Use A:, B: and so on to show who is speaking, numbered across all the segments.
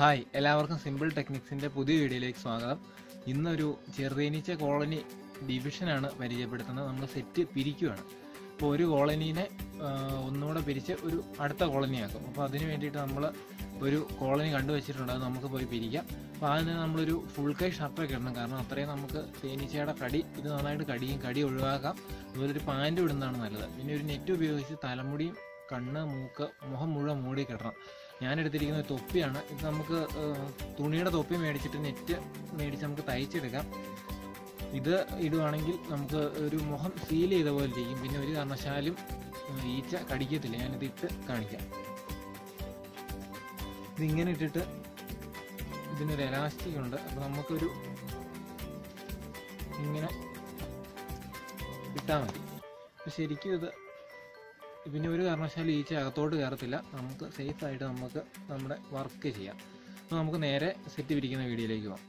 A: hi എല്ലാവർക്കും simple ടെക്നിക്സിന്റെ പുതിയ വീഡിയോയിലേക്ക് സ്വാഗതം ഇന്നൊരു ചെറുതേനീച്ച കോളനി ഡിവിഷനാണ് പരിചയപ്പെടുത്തുന്നത് നമ്മൾ സെറ്റ് പിരിക്കുകയാണ് അപ്പോൾ ഒരു കോളനീനെ ആ, ഒന്നുകൂടെ പിരിച്ച് ഒരു അടുത്ത കോളനിയാക്കും അപ്പോൾ അതിന് വേണ്ടിയിട്ട് നമ്മൾ ഒരു കോളനി കണ്ടുവച്ചിട്ടുണ്ട് അത് നമുക്ക് പോയി പിരിക്കാം അപ്പോൾ അതിന് നമ്മളൊരു ഫുൾ കൈ ഷർട്ടൊക്കെ ഇടണം കാരണം അത്രയും നമുക്ക് തേനീച്ചയുടെ കടി ഇത് നന്നായിട്ട് കടിയും കടി ഒഴിവാക്കാം അതുപോലെ ഒരു പാൻറ് ഇടുന്നതാണ് നല്ലത് പിന്നെ ഒരു നെറ്റ് ഉപയോഗിച്ച് തലമുടിയും കണ്ണ് മൂക്ക് മുഖം മുഴുവൻ മൂടി കിടണം ഞാൻ എടുത്തിരിക്കുന്ന ഒരു തൊപ്പിയാണ് ഇത് നമുക്ക് ഏഹ്, തുണിയുടെ തൊപ്പി മേടിച്ചിട്ട് നെറ്റ് മേടിച്ച് നമുക്ക് തയ്ച്ചെടുക്കാം ഇത് ഇടുവാണെങ്കിൽ നമുക്ക് ഒരു മുഖം സീൽ ചെയ്ത പോലെ ഇരിക്കും പിന്നെ ഒരു കാരണവശാലും ഏഹ്, ഈച്ച കടിക്കത്തില്ല ഞാനിത് ഇട്ട് കാണിക്കാം ഇതിങ്ങനെ ഇട്ടിട്ട് ഇതിനൊരു എലാസ്റ്റിക് ഉണ്ട് അപ്പോൾ നമുക്കൊരു ഇങ്ങനെ ഇട്ടാൽ മതി അപ്പോൾ ശരിക്കും ഇത് പിന്നെ ഒരു കാരണവശാലും ഈച്ച അകത്തോട്ട് കയറത്തില്ല നമുക്ക് സേഫ് ആയിട്ട് നമുക്ക് നമ്മുടെ വർക്ക് ചെയ്യാം അപ്പോൾ നമുക്ക് നേരെ സെറ്റ് പിരിക്കുന്ന വീഡിയോയിലേക്ക് പോകാം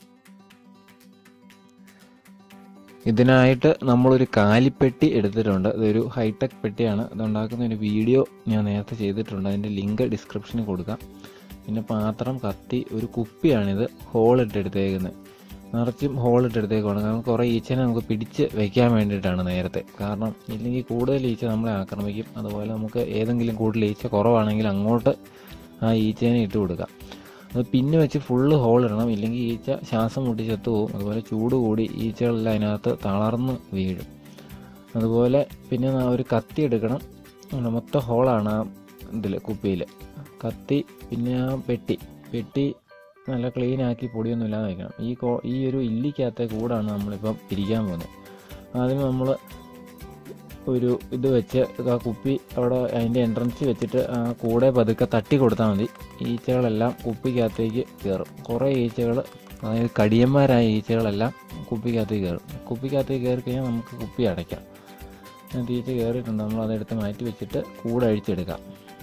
B: ഇതിനായിട്ട് നമ്മളൊരു കാലിപ്പെട്ടി എടുത്തിട്ടുണ്ട് ഇതൊരു ഹൈടെക് പെട്ടിയാണ് ഇതുണ്ടാക്കുന്ന ഒരു വീഡിയോ ഞാൻ നേരത്തെ ചെയ്തിട്ടുണ്ട് അതിൻ്റെ ലിങ്ക് ഡിസ്ക്രിപ്ഷനിൽ കൊടുക്കാം പിന്നെ പാത്രം കത്തി ഒരു കുപ്പിയാണിത് ഹോളിട്ട് എടുത്തേക്കുന്നത് നിറച്ചും ഹോളിട്ട് എടുത്തേക്കുവാണ് കാരണം കുറേ ഈച്ചനെ നമുക്ക് പിടിച്ച് വെക്കാൻ വേണ്ടിയിട്ടാണ് നേരത്തെ കാരണം ഇല്ലെങ്കിൽ കൂടുതൽ ഈച്ച നമ്മളെ ആക്രമിക്കും അതുപോലെ നമുക്ക് ഏതെങ്കിലും കൂടുതൽ ഈച്ച കുറവാണെങ്കിൽ അങ്ങോട്ട് ആ ഈച്ചേനെ ഇട്ട് കൊടുക്കാം അത് പിന്നെ വെച്ച് ഫുള്ള് ഹോൾ ഇടണം ഇല്ലെങ്കിൽ ഈച്ച ശ്വാസം മുട്ടി ചത്തു പോകും അതുപോലെ ചൂട് കൂടി ഈച്ചകളെല്ലാം അതിനകത്ത് തളർന്ന് വീഴും അതുപോലെ പിന്നെ നാ ഒരു കത്തി എടുക്കണം അങ്ങനെ മൊത്തം ഹോളാണ് ആ ഇതിൽ കുപ്പിയിൽ കത്തി പിന്നെ ആ പെട്ടി പെട്ടി നല്ല ക്ലീൻ ആക്കി പൊടിയൊന്നും ഇല്ലാതെ വയ്ക്കണം ഈ കോ ഈ ഒരു ഇല്ലിക്കകത്തെ കൂടാണ് നമ്മളിപ്പം പിരിക്കാൻ പോകുന്നത് ആദ്യം നമ്മൾ ഒരു ഇത് വെച്ച് ആ കുപ്പി അവിടെ അതിൻ്റെ എൻട്രൻസ് വെച്ചിട്ട് ആ കൂടെ പതുക്കെ തട്ടി കൊടുത്താൽ മതി ഈച്ചകളെല്ലാം കുപ്പിക്കകത്തേക്ക് കയറും കുറേ ഈച്ചകൾ അതായത് കടിയന്മാരായ ഈച്ചകളെല്ലാം കുപ്പിക്കകത്തേക്ക് കയറും കുപ്പിക്കകത്തേക്ക് കയറി കഴിഞ്ഞാൽ നമുക്ക് കുപ്പി അടയ്ക്കാം അതിനകത്ത് ഈച്ച കയറിയിട്ടുണ്ട് നമ്മൾ അതെടുത്ത് മാറ്റി വെച്ചിട്ട് കൂടെ അഴിച്ചെടുക്കാം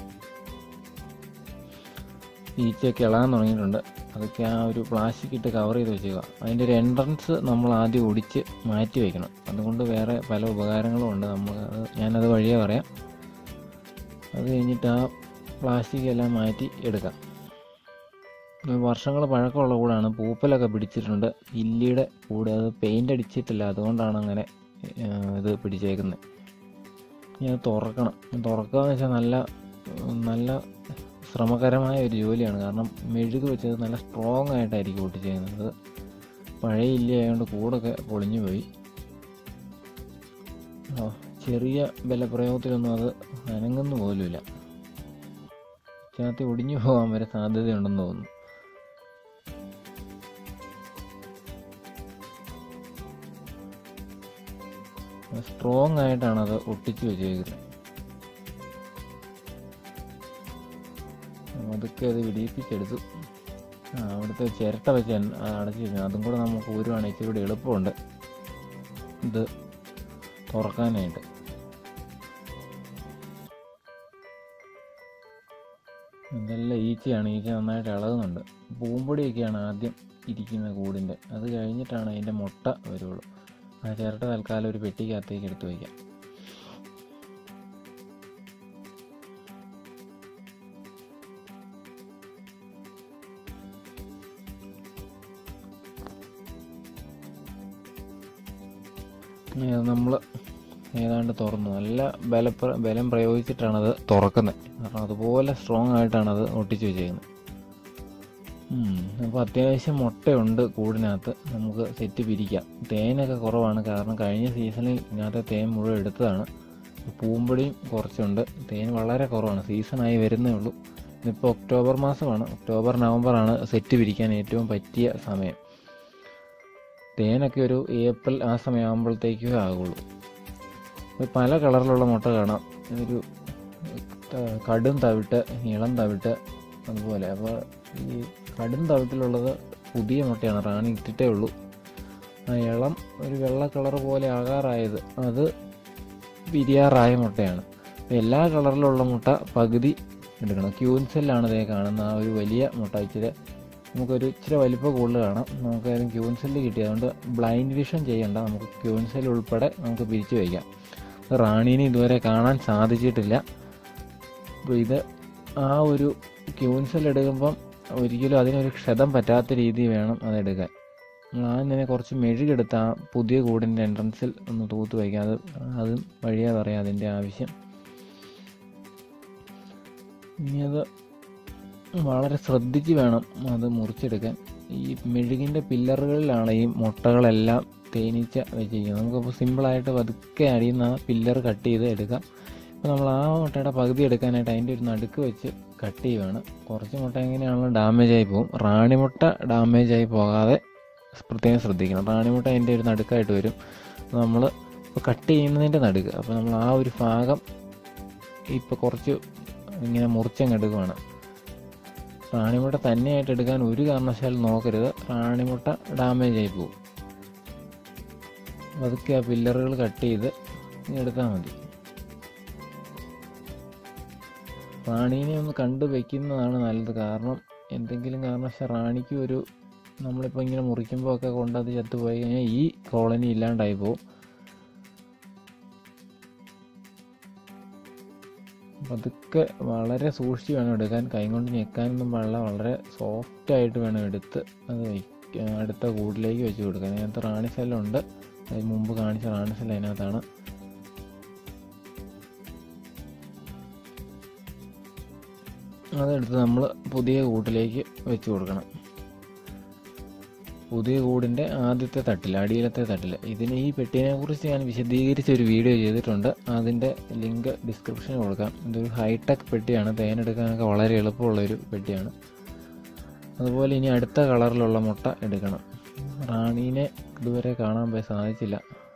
B: ഈച്ചയൊക്കെ ഇളകാൻ തുടങ്ങിയിട്ടുണ്ട് അതൊക്കെ ആ ഒരു പ്ലാസ്റ്റിക് ഇട്ട് കവർ ചെയ്ത് വെച്ചേക്കുക അതിൻ്റെ ഒരു എൻട്രൻസ് നമ്മൾ ആദ്യം ഒടിച്ച് മാറ്റി വെക്കണം അതുകൊണ്ട് വേറെ പല ഉപകാരങ്ങളും ഉണ്ട് നമ്മൾ അത് ഞാനത് വഴിയേ പറയാം അത് കഴിഞ്ഞിട്ട് ആ പ്ലാസ്റ്റിക് എല്ലാം മാറ്റി എടുക്കാം വർഷങ്ങൾ പഴക്കമുള്ള കൂടാണ് പൂപ്പലൊക്കെ പിടിച്ചിട്ടുണ്ട് ഇല്ലിയുടെ കൂടെ അത് പെയിൻ്റ് അടിച്ചിട്ടില്ല അതുകൊണ്ടാണ് അങ്ങനെ ആ, ഇത് പിടിച്ചേക്കുന്നത് ഇനി അത് തുറക്കണം തുറക്കുക എന്ന് വെച്ചാൽ നല്ല നല്ല ശ്രമകരമായ ഒരു ജോലിയാണ് കാരണം മെഴുക് വെച്ചത് നല്ല സ്ട്രോങ് ആയിട്ടായിരിക്കും ഒട്ടിച്ചേക്കുന്നത് പഴയ ഇല്ലി ആയതുകൊണ്ട് കൂടൊക്കെ പൊളിഞ്ഞു പോയി ആ, ചെറിയ ബലപ്രയോഗത്തിലൊന്നും അത് അനങ്ങുന്നു പോലുമില്ല ഇതിനകത്ത് ഒടിഞ്ഞു പോകാൻ വരെ സാധ്യതയുണ്ടെന്ന് തോന്നുന്നു സ്ട്രോങ് ആയിട്ടാണ് അത് ഒട്ടിച്ചു വെച്ചേക്കുന്നത് അതൊക്കെ അത് വിടിയിപ്പിച്ചെടുത്തു ആ അവിടുത്തെ ചിരട്ട വെച്ച് അൻ- ആ അടച്ചു വെച്ചു അതും കൂടെ നമുക്ക് ഊരുവാണെങ്കിൽ ഇച്ചിരി കൂടി എളുപ്പമുണ്ട് ഇത് തുറക്കാനായിട്ട് ഇതെല്ലാം ഈച്ചയാണ് ഈച്ച നന്നായിട്ട് ഇളകുന്നുണ്ട് പൂമ്പൊടിയൊക്കെയാണ് ആദ്യം ഇരിക്കുന്ന കൂടിൻ്റെ അത് കഴിഞ്ഞിട്ടാണ് അതിൻ്റെ മുട്ട വരുള്ളൂ ആ ചിരട്ട തൽക്കാലം ഒരു പെട്ടിക്കകത്തേക്ക് എടുത്ത് വയ്ക്കാം നമ്മൾ ഏതാണ്ട് തുറന്നു നല്ല ബലപ്ര ബലം പ്രയോഗിച്ചിട്ടാണത് തുറക്കുന്നത് കാരണം അതുപോലെ സ്ട്രോങ് ആയിട്ടാണ് അത് ഒട്ടിച്ചു വെച്ചേക്കുന്നത് അപ്പോൾ അത്യാവശ്യം മുട്ടയുണ്ട് കൂടിനകത്ത് നമുക്ക് സെറ്റ് പിരിക്കാം തേനൊക്കെ കുറവാണ് കാരണം കഴിഞ്ഞ സീസണിൽ ഇതിനകത്തെ തേൻ മുഴുവൻ എടുത്തതാണ് പൂമ്പൊടിയും കുറച്ചുണ്ട് തേൻ വളരെ കുറവാണ് സീസണായി വരുന്നേ ഉള്ളൂ ഇതിപ്പോൾ ഒക്ടോബർ മാസമാണ് ഒക്ടോബർ നവംബറാണ് സെറ്റ് പിരിക്കാൻ ഏറ്റവും പറ്റിയ സമയം തേനൊക്കെ ഒരു ഏപ്രിൽ ആ സമയമാകുമ്പോഴത്തേക്കേ ആകുള്ളൂ ഇത് പല കളറിലുള്ള മുട്ട കാണാം ഒരു ത- കടും തവിട്ട് ഇളം തവിട്ട് അതുപോലെ അപ്പോൾ ഈ കടും തവിട്ടിലുള്ളത് പുതിയ മുട്ടയാണ് റാണി ഇട്ടിട്ടേ ഉള്ളൂ ആ ഇളം ഒരു വെള്ള കളർ പോലെ ആകാറായത് അത് വിരിയാറായ മുട്ടയാണ് അപ്പോൾ എല്ലാ കളറിലുള്ള മുട്ട പകുതി എടുക്കണം ക്യൂൻസെല്ലാണ് ഇതേ കാണുന്ന ആ ഒരു വലിയ മുട്ട ഇച്ചിരി നമുക്കൊരു ഇച്ചിരി വലിപ്പം കൂടുതൽ കാണാം നമുക്ക് ഏതും ക്യൂൻസെല്ല് കിട്ടി അതുകൊണ്ട് ബ്ലൈൻഡ് വിഷൻ ചെയ്യണ്ട നമുക്ക് ക്യൂൻസെൽ ഉൾപ്പെടെ നമുക്ക് പിരിച്ചു വയ്ക്കാം റാണീനെ ഇതുവരെ കാണാൻ സാധിച്ചിട്ടില്ല അപ്പോൾ ഇത് ആ ഒരു ക്യൂൻസെൽ എടുക്കുമ്പം ഒരിക്കലും അതിനൊരു ക്ഷതം പറ്റാത്ത രീതി വേണം അതെടുക്കാൻ നമ്മൾ ആദ്യം തന്നെ കുറച്ച് മെഴുകെടുത്ത് ആ പുതിയ കൂടിൻ്റെ എൻട്രൻസിൽ ഒന്ന് തൂത്ത് വയ്ക്കുക അത് അതും വഴിയാ പറയാം അതിൻ്റെ ആവശ്യം ഇനി അത് വളരെ ശ്രദ്ധിച്ച് വേണം അത് മുറിച്ചെടുക്കാൻ ഈ മെഴുകിൻ്റെ പില്ലറുകളിലാണ് ഈ മുട്ടകളെല്ലാം തേനീച്ച വെച്ചിരിക്കുന്നത് നമുക്കപ്പോൾ സിമ്പിളായിട്ട് പതുക്കെ അടിയുന്ന ആ പില്ലർ കട്ട് ചെയ്ത് എടുക്കാം അപ്പോൾ നമ്മൾ ആ മുട്ടയുടെ പകുതി എടുക്കാനായിട്ട് അതിൻ്റെ ഒരു നടുക്ക് വെച്ച് കട്ട് ചെയ്യുവാണ് കുറച്ച് മുട്ട എങ്ങനെയാണല്ലോ ഡാമേജ് ആയി പോകും റാണിമുട്ട ഡാമേജ് ആയി പോകാതെ പ്രത്യേകം ശ്രദ്ധിക്കണം റാണിമുട്ട അതിൻ്റെ ഒരു നടുക്കായിട്ട് വരും നമ്മൾ ഇപ്പോൾ കട്ട് ചെയ്യുന്നതിൻ്റെ നടുക്ക് അപ്പോൾ നമ്മൾ ആ ഒരു ഭാഗം ഇപ്പോൾ കുറച്ച് ഇങ്ങനെ മുറിച്ചങ്ങ് എടുക്കുവാണ് റാണിമുട്ട തന്നെയായിട്ട് എടുക്കാൻ ഒരു കാരണവശാലും നോക്കരുത് റാണിമുട്ട ഡാമേജ് ആയി പോകും അതൊക്കെ ആ പില്ലറുകൾ കട്ട് ചെയ്ത് എടുത്താൽ മതി റാണീനെ ഒന്ന് കണ്ടു വെക്കുന്നതാണ് നല്ലത് കാരണം എന്തെങ്കിലും കാരണവശാൽ റാണിക്ക് ഒരു നമ്മളിപ്പോൾ ഇങ്ങനെ മുറിക്കുമ്പോൾ ഒക്കെ കൊണ്ട് അത് ചത്തുപോയി കഴിഞ്ഞാൽ ഈ കോളനി ഇല്ലാണ്ടായി പോകും പതുക്കെ വളരെ സൂക്ഷിച്ച് വേണം എടുക്കാൻ കൈ കൊണ്ട് ഞെക്കാനൊന്നും പാടില്ല വളരെ സോഫ്റ്റ് ആയിട്ട് വേണം എടുത്ത് അത് വയ്ക്ക അടുത്ത കൂടിലേക്ക് വെച്ച് കൊടുക്കാൻ അതിനകത്ത് റാണി സെല്ലുണ്ട് അത് മുമ്പ് കാണിച്ച റാണി സെല്ല് അതിനകത്താണ് അതെടുത്ത് നമ്മൾ പുതിയ കൂട്ടിലേക്ക് വെച്ച് കൊടുക്കണം പുതിയ കൂടിൻ്റെ ആദ്യത്തെ തട്ടിൽ അടിയിലത്തെ തട്ടിൽ ഇതിന് ഈ പെട്ടിനെ കുറിച്ച് ഞാൻ വിശദീകരിച്ച ഒരു വീഡിയോ ചെയ്തിട്ടുണ്ട് അതിൻ്റെ ലിങ്ക് ഡിസ്ക്രിപ്ഷനിൽ കൊടുക്കാം ഇതൊരു ഹൈടെക് പെട്ടിയാണ് തേനെടുക്കാനൊക്കെ വളരെ എളുപ്പമുള്ള ഒരു പെട്ടിയാണ് അതുപോലെ ഇനി അടുത്ത കളറിലുള്ള മുട്ട എടുക്കണം റാണീനെ ഇതുവരെ കാണാൻ പോയി സാധിച്ചില്ല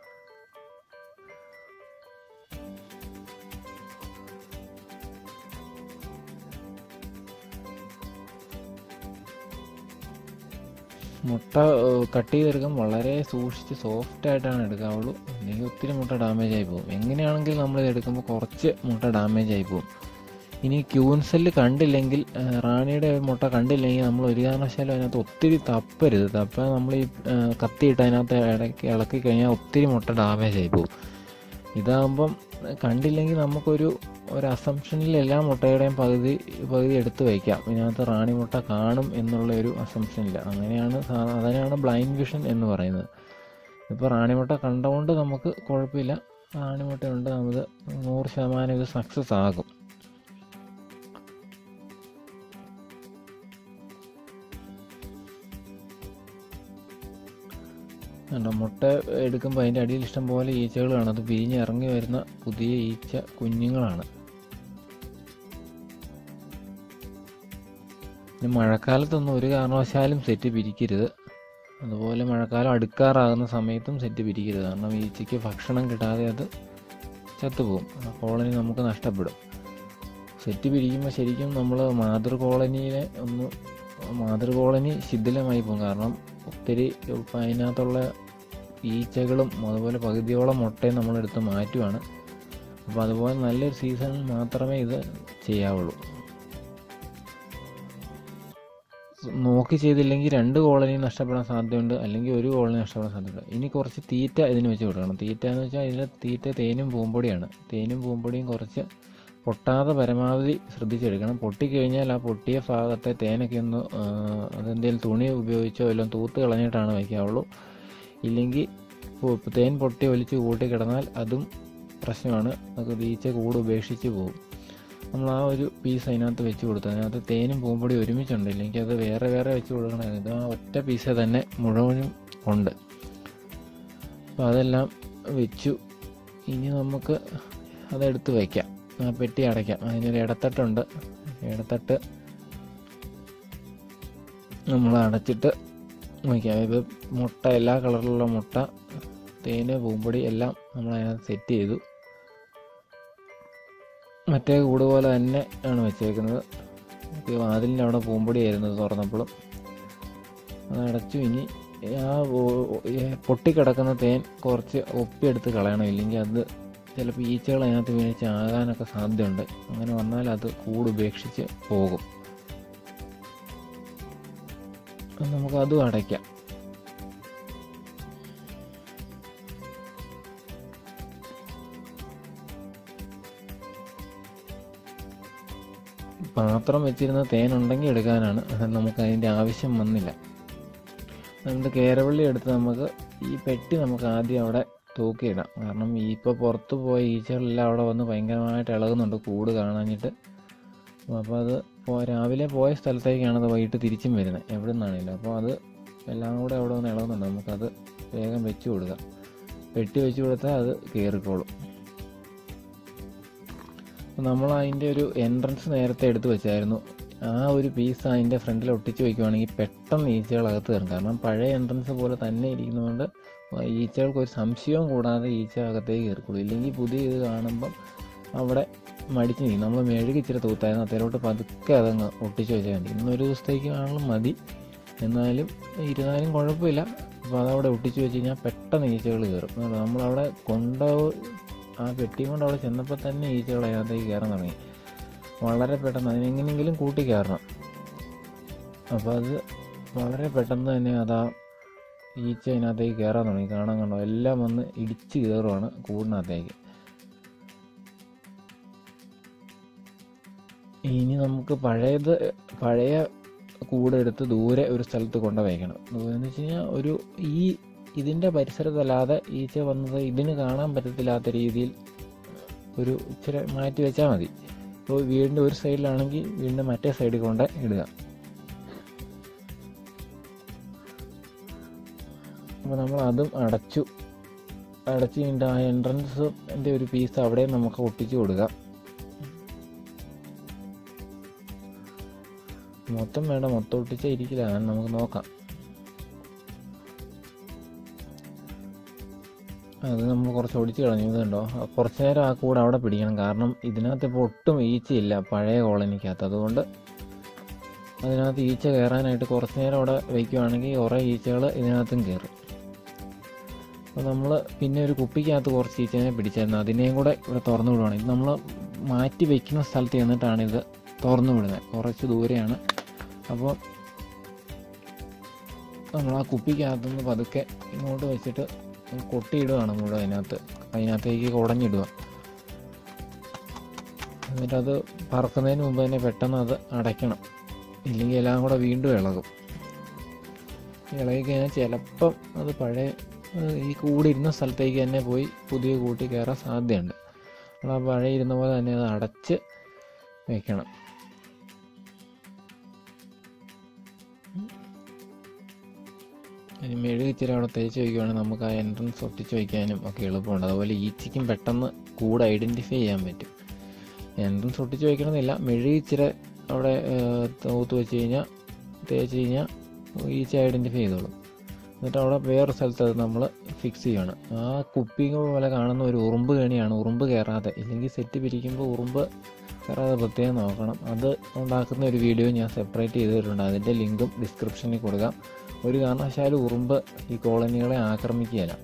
B: മുട്ട കട്ട് ചെയ്തെടുക്കാൻ വളരെ സൂക്ഷിച്ച് സോഫ്റ്റ് ആയിട്ടാണ് എടുക്കാവുള്ളൂ അല്ലെങ്കിൽ ഒത്തിരി മുട്ട ഡാമേജ് ആയി പോകും എങ്ങനെയാണെങ്കിലും നമ്മൾ ഇത് എടുക്കുമ്പോൾ കുറച്ച് മുട്ട ഡാമേജ് ആയി പോകും ഇനി ക്യൂൻസെല്ല് കണ്ടില്ലെങ്കിൽ ആ, റാണിയുടെ മുട്ട കണ്ടില്ലെങ്കിൽ നമ്മൾ ഒരു കാരണവശാലും അതിനകത്ത് ഒത്തിരി തപ്പരുത് തപ്പാൻ നമ്മൾ ഈ ആ, കത്തിയിട്ട് അതിനകത്ത് ഇടയ്ക്ക് ഇളക്കി കഴിഞ്ഞാൽ ഒത്തിരി മുട്ട ഡാമേജ് ആയി പോകും ഇതാകുമ്പം കണ്ടില്ലെങ്കിൽ നമുക്കൊരു ഒരു അസംഷനിൽ എല്ലാ മുട്ടയുടെയും പകുതി പകുതി എടുത്ത് വയ്ക്കാം ഇതിനകത്ത് റാണി മുട്ട കാണും എന്നുള്ള ഒരു അസംഷനില്ല അങ്ങനെയാണ് സാ- അതിനാണ് ബ്ലൈൻഡ് വിഷൻ എന്ന് പറയുന്നത് ഇപ്പോൾ റാണിമുട്ട കണ്ടുകൊണ്ട് നമുക്ക് കുഴപ്പമില്ല റാണിമുട്ടയുണ്ട് നമുക്ക് നൂറ് ശതമാനം ഇത് സക്സസ് ആകും കണ്ടോ മുട്ട എടുക്കുമ്പോൾ അതിൻ്റെ അടിയിൽ ഇഷ്ടം പോലെ ഈച്ചകൾ കാണും അത് പിരിഞ്ഞ് ഇറങ്ങി വരുന്ന പുതിയ ഈച്ച കുഞ്ഞുങ്ങളാണ് പിന്നെ മഴക്കാലത്തൊന്നും ഒരു കാരണവശാലും സെറ്റ് പിരിക്കരുത് അതുപോലെ മഴക്കാലം അടുക്കാറാകുന്ന സമയത്തും സെറ്റ് പിരിക്കരുത് കാരണം ഈച്ചയ്ക്ക് ഭക്ഷണം കിട്ടാതെ അത് ചത്തുപോകും ആ കോളനി നമുക്ക് നഷ്ടപ്പെടും സെറ്റ് പിരിക്കുമ്പോൾ ശരിക്കും നമ്മൾ മാതൃ കോളനിയിലെ ഒന്ന് മാതൃ കോളനി ശിഥിലമായി പോകും കാരണം ഒത്തിരി ഇപ്പം അതിനകത്തുള്ള ഈച്ചകളും അതുപോലെ പകുതിയോളം മുട്ടയും നമ്മളെടുത്ത് മാറ്റുവാണ് അപ്പോൾ അതുപോലെ നല്ലൊരു സീസണിൽ മാത്രമേ ഇത് ചെയ്യാവുള്ളൂ നോക്കി ചെയ്തില്ലെങ്കിൽ രണ്ട് കോളനി നഷ്ടപ്പെടാൻ സാധ്യതയുണ്ട് അല്ലെങ്കിൽ ഒരു കോളനി നഷ്ടപ്പെടാൻ സാധ്യതയുണ്ട് ഇനി കുറച്ച് തീറ്റ ഇതിന് വെച്ച് കൊടുക്കണം തീറ്റ എന്ന് വെച്ചാൽ ഇതിൽ തീറ്റ തേനും പൂമ്പൊടിയാണ് തേനും പൂമ്പൊടിയും കുറച്ച് പൊട്ടാതെ പരമാവധി ശ്രദ്ധിച്ചെടുക്കണം പൊട്ടിക്കഴിഞ്ഞാൽ ആ പൊട്ടിയ ഭാഗത്തെ തേനൊക്കെ ഒന്ന് ആ, അതെന്തെങ്കിലും തുണി ഉപയോഗിച്ചോ എല്ലാം തൂത്ത് കളഞ്ഞിട്ടാണ് വയ്ക്കാവുള്ളൂ ഇല്ലെങ്കിൽ പൊ- തേൻ പൊട്ടി ഒലിച്ച് കൂട്ടി കിടന്നാൽ അതും പ്രശ്നമാണ് അത് ഈച്ച കൂട് ഉപേക്ഷിച്ച് പോകും നമ്മൾ ആ ഒരു പീസ് അതിനകത്ത് വെച്ച് കൊടുത്തു അതിനകത്ത് തേനും പൂമ്പൊടി ഒരുമിച്ചുണ്ട് ഇല്ലെങ്കിൽ അത് വേറെ വേറെ വെച്ച് കൊടുക്കണം ഇത് ആ ഒറ്റ പീസ് തന്നെ മുഴുവനും ഉണ്ട് അപ്പോൾ അതെല്ലാം വെച്ചു ഇനി നമുക്ക് അതെടുത്ത് വയ്ക്കാം ആ പെട്ടി അടയ്ക്കാം അതിനൊരു ഇടത്തട്ടുണ്ട് ഇടത്തട്ട് നമ്മൾ അടച്ചിട്ട് വയ്ക്കാം ഇത് മുട്ട എല്ലാ കളറിലുള്ള മുട്ട തേന് പൂമ്പൊടി എല്ലാം നമ്മൾ അതിനകത്ത് സെറ്റ് ചെയ്തു മറ്റേ കൂട് പോലെ തന്നെ ആണ് വെച്ചേക്കുന്നത് ഈ വാതിലിൻ്റെ അവിടെ പൂമ്പൊടി ആയിരുന്നു ഇത് തുറന്നപ്പോഴും അത് അടച്ചു ഇനി ആ ഓ- ഓ- ഈ പൊട്ടിക്കിടക്കുന്ന തേൻ കുറച്ച് ഒപ്പിയെടുത്ത് കളയണം ഇല്ലെങ്കിൽ അത് ചിലപ്പോൾ ഈച്ചകൾ അതിനകത്ത് വീണ് ചാകാനൊക്കെ സാധ്യതയുണ്ട് അങ്ങനെ വന്നാൽ അത് കൂട് ഉപേക്ഷിച്ച് പോകും അപ്പം നമുക്ക് അതും അടയ്ക്കാം പാത്രം വെച്ചിരുന്ന തേനുണ്ടെങ്കിൽ എടുക്കാനാണ് അത് നമുക്ക് അതിൻ്റെ ആവശ്യം വന്നില്ല നമ്മുടെ കേരവള്ളി എടുത്ത് നമുക്ക് ഈ പെട്ടി നമുക്ക് ആദ്യം അവിടെ തൂക്കിയിടാം കാരണം ഈ ഇപ്പോൾ പുറത്ത് പോയ ഈച്ചകളെല്ലാം അവിടെ വന്ന് ഭയങ്കരമായിട്ട് ഇളകുന്നുണ്ട് കൂട് കാണാഞ്ഞിട്ട് അപ്പോൾ അത് പോ രാവിലെ പോയ സ്ഥലത്തേക്കാണ് അത് വൈകിട്ട് തിരിച്ചും വരുന്നത് എവിടെ നിന്നാണെങ്കിലും അപ്പോൾ അത് എല്ലാം കൂടെ അവിടെ വന്ന് ഇളകുന്നുണ്ട് നമുക്കത് വേഗം വെച്ച് കൊടുക്കാം പെട്ടി വെച്ച് കൊടുത്താൽ അത് കയറിക്കോളും അപ്പോൾ നമ്മൾ അതിൻ്റെ ഒരു എൻട്രൻസ് നേരത്തെ എടുത്ത് വെച്ചായിരുന്നു ആ ഒരു പീസ് അതിൻ്റെ ഫ്രണ്ടിൽ ഒട്ടിച്ച് വയ്ക്കുവാണെങ്കിൽ പെട്ടെന്ന് ഈച്ചകൾ അകത്ത് കയറും കാരണം പഴയ എൻട്രൻസ് പോലെ തന്നെ ഇരിക്കുന്നതുകൊണ്ട് ഈച്ചകൾക്ക് ഒരു സംശയവും കൂടാതെ ഈച്ച അകത്തേക്ക് കയറിക്കൊള്ളൂ ഇല്ലെങ്കിൽ പുതിയ ഇത് കാണുമ്പം അവിടെ മടിച്ച് നിൽക്കും നമ്മൾ മെഴുകി ഇച്ചിരി തൂത്തായിരുന്നു അതിലോട്ട് പതുക്കെ അതങ്ങ് ഒട്ടിച്ച് വെച്ചാൽ മതി ഇന്നൊരു ദിവസത്തേക്ക് ആണെങ്കിലും മതി എന്നാലും ഇരുന്നാലും കുഴപ്പമില്ല അപ്പോൾ അതവിടെ ഒട്ടിച്ച് വെച്ച് കഴിഞ്ഞാൽ പെട്ടെന്ന് ഈച്ചകൾ കയറും അതുകൊണ്ട് നമ്മളവിടെ കൊണ്ടോ ആ പെട്ടി കൊണ്ട് അവിടെ ചെന്നപ്പോൾ തന്നെ ഈച്ചകൾ അതിനകത്തേക്ക് കയറാൻ തുടങ്ങി വളരെ പെട്ടെന്ന് അതിനെങ്ങനെയെങ്കിലും കൂട്ടി കയറണം അപ്പോൾ അത് വളരെ പെട്ടെന്ന് തന്നെ അതാ ഈച്ച അതിനകത്തേക്ക് കയറാൻ തുടങ്ങി കാണാൻ കണ്ടോ എല്ലാം വന്ന് ഇടിച്ച് കയറുവാണ് കൂടിനകത്തേക്ക് ഇനി നമുക്ക് പഴയത് പഴയ കൂടെടുത്ത് ദൂരെ ഒരു സ്ഥലത്ത് കൊണ്ട് വയ്ക്കണം ദൂരെ എന്ന് വെച്ച് കഴിഞ്ഞാൽ ഒരു ഈ ഇതിൻ്റെ പരിസരത്തല്ലാതെ ഈച്ച വന്നത് ഇതിന് കാണാൻ പറ്റത്തില്ലാത്ത രീതിയിൽ ഒരു ഇച്ചിരി മാറ്റി വെച്ചാൽ മതി ഇപ്പോൾ വീടിൻ്റെ ഒരു സൈഡിലാണെങ്കിൽ വീടിൻ്റെ മറ്റേ സൈഡിൽ കൊണ്ട് ഇടുക അപ്പോൾ നമ്മൾ അതും അടച്ചു അടച്ചു കഴിഞ്ഞിട്ട് ആ എൻട്രൻസിൻ്റെ ഒരു പീസ് അവിടെ നമുക്ക് ഒട്ടിച്ചു കൊടുക്കാം മൊത്തം വേണ്ട മൊത്തം ഒട്ടിച്ചാൽ ഇരിക്കില്ല അത് നമുക്ക് നോക്കാം അത് നമ്മൾ കുറച്ച് ഒടിച്ച് കളഞ്ഞു ഇതുണ്ടോ കുറച്ച് നേരം ആ കൂടെ അവിടെ പിടിക്കണം കാരണം ഇതിനകത്ത് ഇപ്പോൾ ഒട്ടും ഈച്ചയില്ല പഴയ കോളനിക്കകത്ത് അതുകൊണ്ട് അതിനകത്ത് ഈച്ച കയറാനായിട്ട് കുറച്ച് നേരം അവിടെ വയ്ക്കുവാണെങ്കിൽ കുറേ ഈച്ചകൾ ഇതിനകത്തും കയറും അപ്പോൾ നമ്മൾ പിന്നെ ഒരു കുപ്പിക്കകത്ത് കുറച്ച് ഈച്ചനെ പിടിച്ചായിരുന്നു അതിനെയും കൂടെ ഇവിടെ തുറന്നു വിടുവാണ് ഇത് നമ്മൾ മാറ്റി വയ്ക്കുന്ന സ്ഥലത്ത് ചെന്നിട്ടാണ് ഇത് തുറന്നു വിടുന്നത് കുറച്ച് ദൂരെയാണ് അപ്പോൾ നമ്മൾ ആ കുപ്പിക്കകത്തുനിന്ന് പതുക്കെ ഇങ്ങോട്ട് വെച്ചിട്ട് കൊട്ടിയിടുകയാണ് മുഴുവൻ അതിനകത്ത് അതിനകത്തേക്ക് കുടഞ്ഞിടുക എന്നിട്ടത് പറക്കുന്നതിന് മുമ്പ് തന്നെ പെട്ടെന്ന് അത് അടയ്ക്കണം ഇല്ലെങ്കിൽ എല്ലാം കൂടെ വീണ്ടും ഇളകും ഇളകി കഴിഞ്ഞാൽ ചിലപ്പം അത് പഴയ ഏഹ് ഈ കൂടിരുന്ന സ്ഥലത്തേക്ക് തന്നെ പോയി പുതിയ കൂട്ടി കയറാൻ സാധ്യതയുണ്ട് നമ്മൾ ആ പഴയ ഇരുന്ന പോലെ തന്നെ അത് അടച്ച് വെക്കണം ഇനി മെഴുക് ഇച്ചിരി അവിടെ തേച്ച് വയ്ക്കുവാണെങ്കിൽ നമുക്ക് ആ എൻട്രൻസ് ഒട്ടിച്ച് വയ്ക്കാനും ഒക്കെ എളുപ്പമുണ്ട് അതുപോലെ ഈച്ചയ്ക്കും പെട്ടെന്ന് കൂട് ഐഡൻറ്റിഫൈ ചെയ്യാൻ പറ്റും എൻട്രൻസ് ഒട്ടിച്ച് വയ്ക്കണമെന്നില്ല മെഴുക് ഇച്ചിരി അവിടെ ഏഹ്, തൂത്ത് വെച്ച് കഴിഞ്ഞാൽ തേച്ച് കഴിഞ്ഞാൽ ഈച്ച ഐഡൻറ്റിഫൈ ചെയ്തോളും എന്നിട്ട് അവിടെ വേറെ സ്ഥലത്ത് അത് നമ്മൾ ഫിക്സ് ചെയ്യാണ് ആ കുപ്പി പോലെ കാണുന്ന ഒരു ഉറുമ്പ് കേണിയാണ് ഉറുമ്പ് കയറാതെ ഇല്ലെങ്കിൽ സെറ്റ് പിരിക്കുമ്പോൾ ഉറുമ്പ് കയറാതെ പ്രത്യേകം നോക്കണം അത് ഉണ്ടാക്കുന്ന ഒരു വീഡിയോ ഞാൻ സെപ്പറേറ്റ് ചെയ്തിട്ടുണ്ട് അതിൻ്റെ ലിങ്കും ഡിസ്ക്രിപ്ഷനിൽ കൊടുക്കാം ഒരു കാരണവശാലും ഉറുമ്പ് ഈ കോളനികളെ ആക്രമിക്കുകയില്ല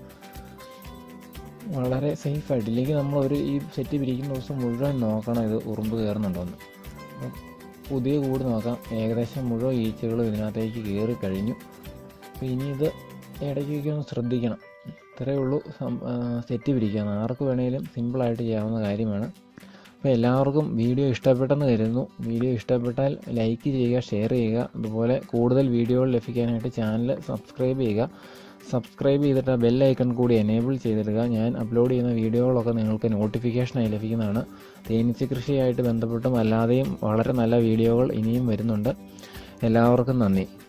B: വളരെ സേഫായിട്ട് ഇല്ലെങ്കിൽ നമ്മൾ ഒരു ഈ സെറ്റ് പിരിക്കുന്ന ദിവസം മുഴുവൻ നോക്കണം ഇത് ഉറുമ്പ് കയറുന്നുണ്ടോയെന്ന് അപ്പം പുതിയ കൂട് നോക്കാം ഏകദേശം മുഴുവൻ ഈച്ചകളും ഇതിനകത്തേക്ക് കയറി കഴിഞ്ഞു അപ്പോൾ ഇനി ഇത് ഇടയ്ക്കൊക്കെ ഒന്ന് ശ്രദ്ധിക്കണം ഇത്രയേ ഉള്ളൂ സം- ആ, സെറ്റ് പിരിക്കാൻ ആർക്ക് വേണേലും സിമ്പിളായിട്ട് ചെയ്യാവുന്ന കാര്യമാണ് അപ്പോൾ എല്ലാവർക്കും വീഡിയോ ഇഷ്ടപ്പെട്ടെന്ന് കരുതുന്നു വീഡിയോ ഇഷ്ടപ്പെട്ടാൽ ലൈക്ക് ചെയ്യുക ഷെയർ ചെയ്യുക അതുപോലെ കൂടുതൽ വീഡിയോകൾ ലഭിക്കാനായിട്ട് ചാനൽ സബ്സ്ക്രൈബ് ചെയ്യുക സബ്സ്ക്രൈബ് ചെയ്തിട്ട് ബെൽ ഐക്കൺ കൂടി എനേബിൾ ചെയ്തിടുക ഞാൻ അപ്ലോഡ് ചെയ്യുന്ന വീഡിയോകളൊക്കെ നിങ്ങൾക്ക് നോട്ടിഫിക്കേഷനായി ലഭിക്കുന്നതാണ് തേനീച്ച കൃഷിയായിട്ട് ബന്ധപ്പെട്ടും അല്ലാതെയും വളരെ നല്ല വീഡിയോകൾ ഇനിയും വരുന്നുണ്ട് എല്ലാവർക്കും നന്ദി